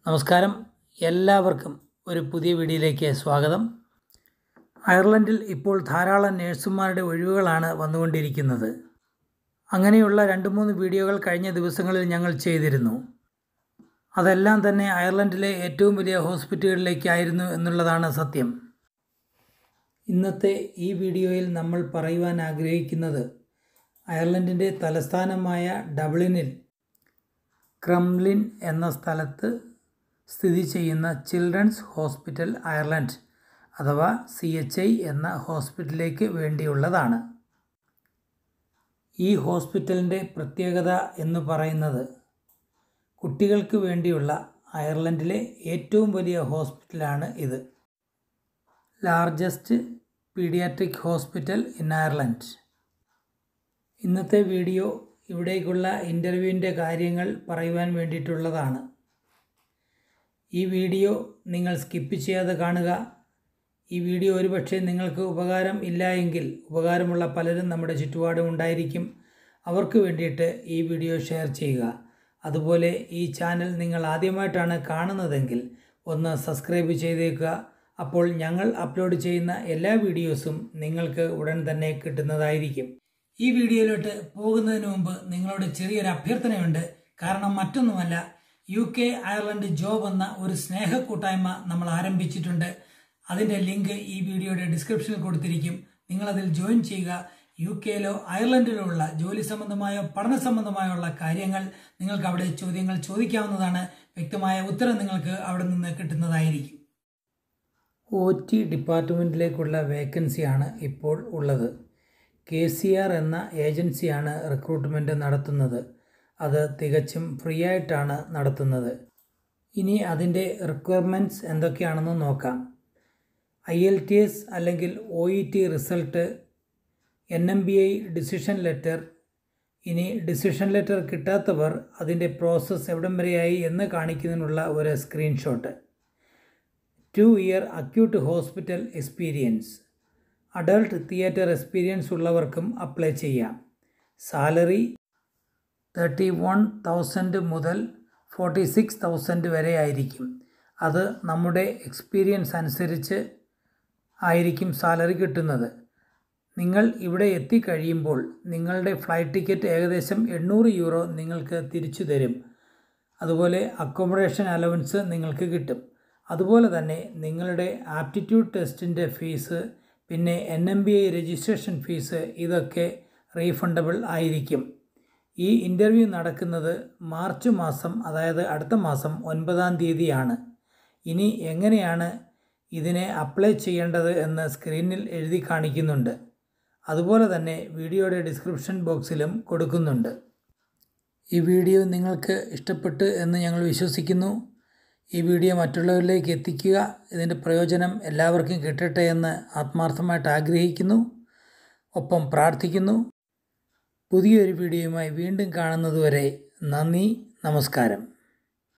നമസ്കാരം എല്ലാവർക്കും ഒരു പുതിയ വീഡിയോയിലേക്ക് സ്വാഗതം അയർലൻഡിൽ ഇപ്പോൾ ധാരാളം നേഴ്സുമാരുടെ ഒഴിവുകളാണ് വന്നുകൊണ്ടിരിക്കുന്നത് അങ്ങനെയുള്ള രണ്ട് മൂന്ന് വീഡിയോകൾ കഴിഞ്ഞ ദിവസങ്ങളിൽ ഞങ്ങൾ ചെയ്തിരുന്നു അതെല്ലാം തന്നെ അയർലൻഡിലെ ഏറ്റവും വലിയ ഹോസ്പിറ്റലുകളിലേക്കായിരുന്നു എന്നുള്ളതാണ് സത്യം ഇന്നത്തെ ഈ വീഡിയോയിൽ നമ്മൾ പറയുവാൻ ആഗ്രഹിക്കുന്നത് അയർലൻഡിൻ്റെ തലസ്ഥാനമായ ഡബ്ലിനിൽ ക്രംലിൻ എന്ന സ്ഥലത്ത് സ്ഥിതി ചെയ്യുന്ന ചിൽഡ്രൻസ് ഹോസ്പിറ്റൽ അയർലൻഡ് അഥവാ സി എച്ച് ഐ എന്ന ഹോസ്പിറ്റലിലേക്ക് വേണ്ടിയുള്ളതാണ് ഈ ഹോസ്പിറ്റലിൻ്റെ പ്രത്യേകത എന്ന് പറയുന്നത് കുട്ടികൾക്ക് വേണ്ടിയുള്ള അയർലൻഡിലെ ഏറ്റവും വലിയ ഹോസ്പിറ്റലാണ് ഇത് largest paediatric hospital in Ireland ഇന്നത്തെ വീഡിയോ ഇവിടേക്കുള്ള ഇൻ്റർവ്യൂവിൻ്റെ കാര്യങ്ങൾ പറയുവാൻ വേണ്ടിയിട്ടുള്ളതാണ് ഈ വീഡിയോ നിങ്ങൾ സ്കിപ്പ് ചെയ്യാതെ കാണുക ഈ വീഡിയോ ഒരുപക്ഷെ നിങ്ങൾക്ക് ഉപകാരം ഇല്ല എങ്കിൽ ഉപകാരമുള്ള പലരും നമ്മുടെ ചുറ്റുപാടും ഉണ്ടായിരിക്കും അവർക്ക് വേണ്ടിയിട്ട് ഈ വീഡിയോ ഷെയർ ചെയ്യുക അതുപോലെ ഈ ചാനൽ നിങ്ങൾ ആദ്യമായിട്ടാണ് കാണുന്നതെങ്കിൽ ഒന്ന് സബ്സ്ക്രൈബ് ചെയ്തേക്കുക അപ്പോൾ ഞങ്ങൾ അപ്ലോഡ് ചെയ്യുന്ന എല്ലാ വീഡിയോസും നിങ്ങൾക്ക് ഉടൻ തന്നെ കിട്ടുന്നതായിരിക്കും ഈ വീഡിയോയിലോട്ട് പോകുന്നതിന് മുമ്പ് നിങ്ങളോട് ചെറിയൊരു അഭ്യർത്ഥനയുണ്ട് കാരണം മറ്റൊന്നുമല്ല യു കെ അയർലൻഡ് ജോബ് എന്ന ഒരു സ്നേഹ കൂട്ടായ്മ നമ്മൾ ആരംഭിച്ചിട്ടുണ്ട് അതിൻ്റെ ലിങ്ക് ഈ വീഡിയോയുടെ ഡിസ്ക്രിപ്ഷനിൽ കൊടുത്തിരിക്കും നിങ്ങളതിൽ ജോയിൻ ചെയ്യുക യു കെയിലോ അയർലൻഡിലോ ഉള്ള ജോലി സംബന്ധമായോ പഠന സംബന്ധമായോ ഉള്ള കാര്യങ്ങൾ നിങ്ങൾക്ക് അവിടെ ചോദ്യങ്ങൾ ചോദിക്കാവുന്നതാണ് വ്യക്തമായ ഉത്തരം നിങ്ങൾക്ക് അവിടെ നിന്ന് കിട്ടുന്നതായിരിക്കും ഒ ടി ഡിപ്പാർട്ട്മെൻറ്റിലേക്കുള്ള വേക്കൻസിയാണ് ഇപ്പോൾ ഉള്ളത് കെ സി ആർ എന്ന ഏജൻസിയാണ് റിക്രൂട്ട്മെൻറ്റ് നടത്തുന്നത് അത് തികച്ചും ഫ്രീ ആയിട്ടാണ് നടത്തുന്നത് ഇനി അതിൻ്റെ റിക്വയർമെൻറ്റ്സ് എന്തൊക്കെയാണെന്ന് നോക്കാം ഐ എൽ ടി എസ് അല്ലെങ്കിൽ O E T result N M B I decision letter ഇനി ഡിസിഷൻ ലെറ്റർ കിട്ടാത്തവർ അതിൻ്റെ പ്രോസസ്സ് എവിടം വരെയായി എന്ന് കാണിക്കുന്നതിനുള്ള ഒരു screenshot two year acute hospital experience adult theatre experience ഉള്ളവർക്കും അപ്ലൈ ചെയ്യാം സാലറി തേർട്ടി വൺ തൗസൻഡ് മുതൽ ഫോർട്ടി സിക്സ് തൗസൻഡ് വരെ ആയിരിക്കും അത് നമ്മുടെ എക്സ്പീരിയൻസ് അനുസരിച്ച് ആയിരിക്കും സാലറി കിട്ടുന്നത് നിങ്ങൾ ഇവിടെ എത്തിക്കഴിയുമ്പോൾ നിങ്ങളുടെ ഫ്ലൈറ്റ് ടിക്കറ്റ് ഏകദേശം എണ്ണൂറ് യൂറോ നിങ്ങൾക്ക് തിരിച്ചു തരും അതുപോലെ അക്കോമഡേഷൻ അലവൻസ് നിങ്ങൾക്ക് കിട്ടും അതുപോലെ തന്നെ നിങ്ങളുടെ ആപ്റ്റിറ്റ്യൂഡ് ടെസ്റ്റിൻ്റെ ഫീസ് പിന്നെ N M B I registration fees ഇതൊക്കെ റീഫണ്ടബിൾ ആയിരിക്കും ഈ ഇൻ്റർവ്യൂ നടക്കുന്നത് മാർച്ച് മാസം അതായത് അടുത്ത മാസം ഒൻപതാം തീയതിയാണ് ഇനി എങ്ങനെയാണ് ഇതിനെ അപ്ലൈ ചെയ്യേണ്ടത് എന്ന് സ്ക്രീനിൽ എഴുതി കാണിക്കുന്നുണ്ട് അതുപോലെ തന്നെ വീഡിയോയുടെ ഡിസ്ക്രിപ്ഷൻ ബോക്സിലും കൊടുക്കുന്നുണ്ട് ഈ വീഡിയോ നിങ്ങൾക്ക് ഇഷ്ടപ്പെട്ടു എന്ന് ഞങ്ങൾ വിശ്വസിക്കുന്നു ഈ വീഡിയോ മറ്റുള്ളവരിലേക്ക് എത്തിക്കുക ഇതിൻ്റെ പ്രയോജനം എല്ലാവർക്കും കിട്ടട്ടെ എന്ന് ആത്മാർത്ഥമായിട്ട് ആഗ്രഹിക്കുന്നു ഒപ്പം പ്രാർത്ഥിക്കുന്നു പുതിയൊരു വീഡിയോയുമായി വീണ്ടും കാണുന്നതുവരെ നന്ദി നമസ്കാരം